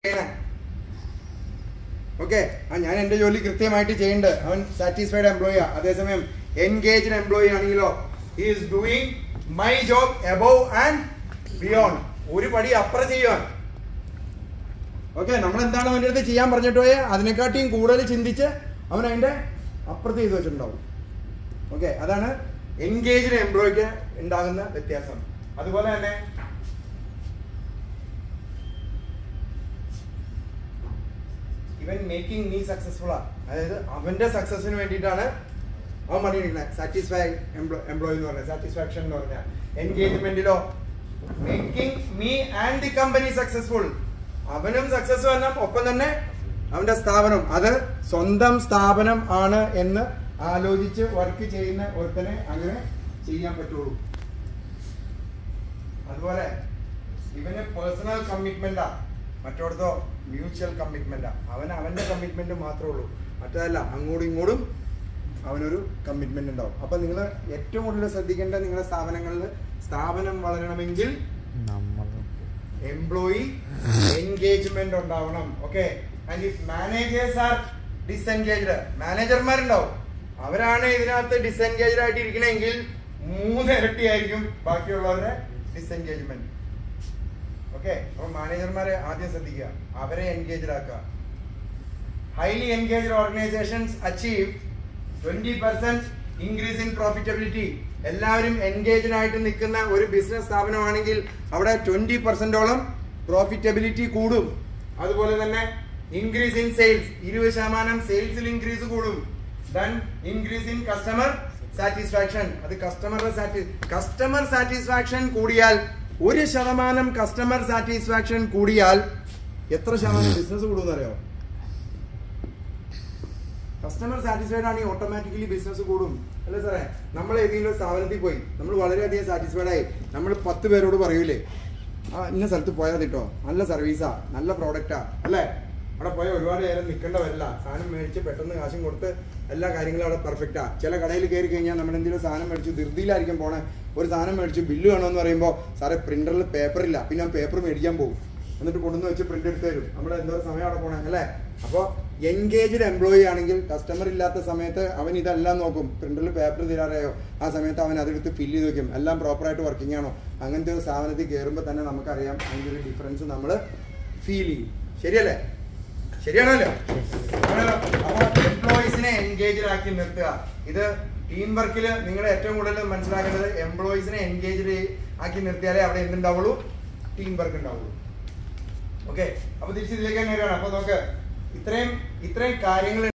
okay ആ ഞാൻ എന്റെ ജോലി കൃത്യമായിട്ട് ചെയ്യുന്നുണ്ട് അവൻ സാറ്റിസ്ഫൈഡ് എംപ്ലോയിയാ അതേസമയം എൻഗേജ്ഡ് എംപ്ലോയി ആണെങ്കിലോ is doing my job above and beyond ഒരു പടി അപ്പുറം ചെയ്യുവാൻ ഓക്കെ നമ്മൾ എന്താണ് അവൻ്റെ അടുത്ത് ചെയ്യാൻ പറഞ്ഞിട്ട് പോയേ അതിനെക്കാട്ടിയും കൂടുതൽ ചിന്തിച്ച് അവൻ അതിന്റെ അപ്പുറത്ത് ചെയ്ത് വെച്ചിട്ടുണ്ടാവും ഓക്കെ അതാണ് എൻഗേജ്ഡ് എംപ്ലോയിക്ക് ഉണ്ടാകുന്ന വ്യത്യാസം അതുപോലെ തന്നെ ഇവൻ മേക്കിംഗ് മീ സക്സസ്ഫുൾ ആ അതായത് അവന്റെ സക്സസിന് വേണ്ടിയിട്ടാണ് അവൻ പണിയെടുക്കുന്നത് സാറ്റിസ്ഫൈ എംപ്ലോയി എന്ന് പറഞ്ഞാൽ സാറ്റിസ്ഫാക്ഷൻ എന്ന് പറഞ്ഞാൽ എൻഗേജ്മെന്റിലോ making me and the company successful അവനും സക്സസ് വരണം ഒപ്പം തന്നെ അവന്റെ സ്ഥാപനം അത് സ്വന്തം സ്ഥാപനം ആണ് എന്ന് ആലോചിച്ച് വർക്ക് ചെയ്യുന്ന ഒരുത്തനെ അങ്ങനെ ചെയ്യാൻ പറ്റുള്ളൂ അതുപോലെ ഇവന് പേഴ്സണൽ കമ്മിറ്റ്മെന്റാ മറ്റോടത്തോ മ്യൂച്വൽ കമ്മിറ്റ്മെന്റാ അവൻ അവന്റെ കമ്മിറ്റ്മെന്റ് മാത്രമേ ഉള്ളൂ മറ്റേതല്ല അങ്ങോട്ടും ഇങ്ങോട്ടും അവനൊരു കമ്മിറ്റ്മെന്റ് ഉണ്ടാവും അപ്പൊ നിങ്ങൾ ഏറ്റവും കൂടുതൽ ശ്രദ്ധിക്കേണ്ട നിങ്ങളുടെ സ്ഥാപനങ്ങളിൽ സ്ഥാപനം വളരണമെങ്കിൽ നമ്മൾ എംപ്ലോയി എൻഗേജ്മെന്റ് ഉണ്ടാവണം okay and if managers are disengaged മാനേജർമാരുണ്ടാവും അവരാണ് ഇതിനകത്ത് ഡിസെൻഗേജ്ഡ് ആയിട്ട് ഇരിക്കണമെങ്കിൽ മൂന്ന് ഇരട്ടി ആയിരിക്കും ബാക്കിയുള്ളവരുടെ ഡിസെൻഗേജ്മെന്റ് ഓക്കെ അപ്പൊ മാനേജർമാരെ ആദ്യം ശ്രദ്ധിക്കുക അവരെ എൻഗേജ്ഡ് ആക്കുക highly engaged organisations achieve twenty percent increase in profitability എല്ലാവരും എൻഗേജ്ഡ് ആയിട്ട് നിൽക്കുന്ന ഒരു ബിസിനസ് സ്ഥാപനമാണെങ്കിൽ അവിടെ ട്വന്റി പെർസെന്റോളം പ്രോഫിറ്റബിലിറ്റി കൂടും അതുപോലെ തന്നെ ഇൻക്രീസ് ഇൻ സെയിൽസ് ഇരുപത് ശതമാനം സെയിൽസിൽ ഇൻക്രീസ് കൂടും then increase in customer satisfaction അത് കസ്റ്റമറുടെ സാറ്റി കസ്റ്റമർ സാറ്റിസ്ഫാക്ഷൻ കൂടിയാൽ ഒരു ശതമാനം കസ്റ്റമർ സാറ്റിസ്ഫാക്ഷൻ കൂടിയാൽ എത്ര ശതമാനം ബിസിനസ് കൂടുമെന്ന് അറിയാമോ കസ്റ്റമർ സാറ്റിസ്ഫൈഡ് ആണെങ്കിൽ ഓട്ടോമാറ്റിക്കലി ബിസിനസ് കൂടും അല്ലേ സാറേ നമ്മൾ ഏതെങ്കിലും ഒരു സ്ഥാപനത്തിൽ പോയി നമ്മൾ വളരെയധികം സാറ്റിസ്ഫൈഡ് ആയി നമ്മൾ പത്ത് പേരോട് പറയൂലേ ആ ഇന്ന സ്ഥലത്ത് പോയാൽ കേട്ടോ നല്ല സർവീസാ നല്ല പ്രോഡക്റ്റാ അല്ലേ അവിടെ പോയാൽ ഒരുപാട് നേരം നിൽക്കേണ്ട വരില്ല സാധനം മേടിച്ച് പെട്ടെന്ന് കാശും കൊടുത്ത് എല്ലാ കാര്യങ്ങളും അവിടെ പെർഫെക്റ്റാ ചില കടയിൽ കയറി കഴിഞ്ഞാൽ നമ്മൾ എന്തെങ്കിലും സാധനം മേടിച്ചു ധൃതിയിലായിരിക്കും പോണേ ഒരു സാധനം മേടിച്ചു ബില്ല് വേണമെന്ന് പറയുമ്പോൾ സാറേ പ്രിന്ററിൽ പേപ്പർ ഇല്ല പിന്നെ ഞാൻ പേപ്പർ മേടിക്കാൻ പോകും എന്നിട്ട് കൊണ്ടുവന്ന് വെച്ച് പ്രിന്റ് എടുത്ത് തരും നമ്മുടെ എന്തോ സമയം അവിടെ പോണേ അല്ലേ അപ്പോൾ എൻഗേജ്ഡ് എംപ്ലോയി ആണെങ്കിൽ കസ്റ്റമർ ഇല്ലാത്ത സമയത്ത് അവൻ ഇതെല്ലാം നോക്കും പ്രിന്ററിൽ പേപ്പർ തരാറയോ ആ സമയത്ത് അവൻ അതെടുത്ത് ഫില്ല് ചെയ്ത് വെക്കും എല്ലാം പ്രോപ്പറായിട്ട് വർക്കിംഗ് ആണോ അങ്ങനത്തെ ഒരു സ്ഥാപനത്തിൽ കയറുമ്പോൾ തന്നെ നമുക്കറിയാം അതിൻ്റെ ഒരു ഡിഫറൻസ് നമ്മൾ ഫീൽ ചെയ്യും ശരിയല്ലേ ശരിയാണല്ലോ ആണല്ലോ അപ്പോൾ എംപ്ലോയീസിനെ എൻഗേജ്ഡ് ആക്കി നിർത്തുക ഇത് ടീം വർക്കിൽ നിങ്ങൾ ഏറ്റവും കൂടുതൽ മനസ്സിലാക്കേണ്ടത് എംപ്ലോയീസിനെ എൻഗേജ്ഡ് ആക്കി നിർത്തിയാലേ അവിടെ എന്തുണ്ടാവുള്ളൂ ടീം വർക്ക് ഉണ്ടാവുള്ളൂ ഓക്കെ അപ്പൊ തിരിച്ച് ഇതിലേക്ക് തന്നെ വരികയാണ് അപ്പൊ നോക്ക് ഇത്രയും ഇത്രയും കാര്യങ്ങൾ